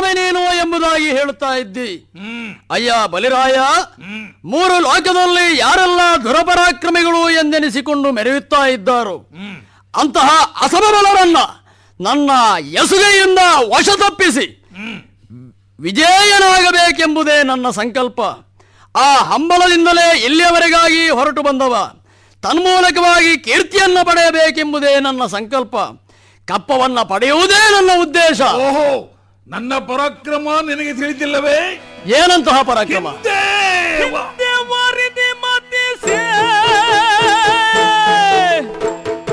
ಎಂಥವೇ ನೀನು ಎಂಬುದಾಗಿ ಹೇಳುತ್ತಾ ಇದ್ದಿ ಹ್ಮ್ ಅಯ್ಯ ಬಲಿರಾಯ ಹ್ಮ್ ಮೂರು ಲೋಕದಲ್ಲಿ ಯಾರೆಲ್ಲ ದುರಪರಾಕ್ರಮಿಗಳು ಎಂದೆನಿಸಿಕೊಂಡು ಮೆರೆಯುತ್ತಾ ಇದ್ದಾರೋ ಹ್ಮ್ ಅಂತಹ ಅಸಮಬಲರನ್ನ ನನ್ನ ಎಸುಗೆಯಿಂದ ವಶ ತಪ್ಪಿಸಿ ಹ್ಮ್ ವಿಜೇಯನಾಗಬೇಕೆಂಬುದೇ ನನ್ನ ಸಂಕಲ್ಪ ಆ ಹಂಬಲದಿಂದಲೇ ಇಲ್ಲಿಯವರೆಗಾಗಿ ಹೊರಟು ಬಂದವ ತನ್ಮೂಲಕವಾಗಿ ಕೀರ್ತಿಯನ್ನ ಪಡೆಯಬೇಕೆಂಬುದೇ ನನ್ನ ಸಂಕಲ್ಪ ಕಪ್ಪವನ್ನ ಪಡೆಯುವುದೇ ನನ್ನ ಉದ್ದೇಶ ಓಹೋ ನನ್ನ ಪರಾಕ್ರಮ ನಿನಗೆ ತಿಳಿದಿಲ್ಲವೇ ಏನಂತಹ ಪರಾಕ್ರಮ ದೇವ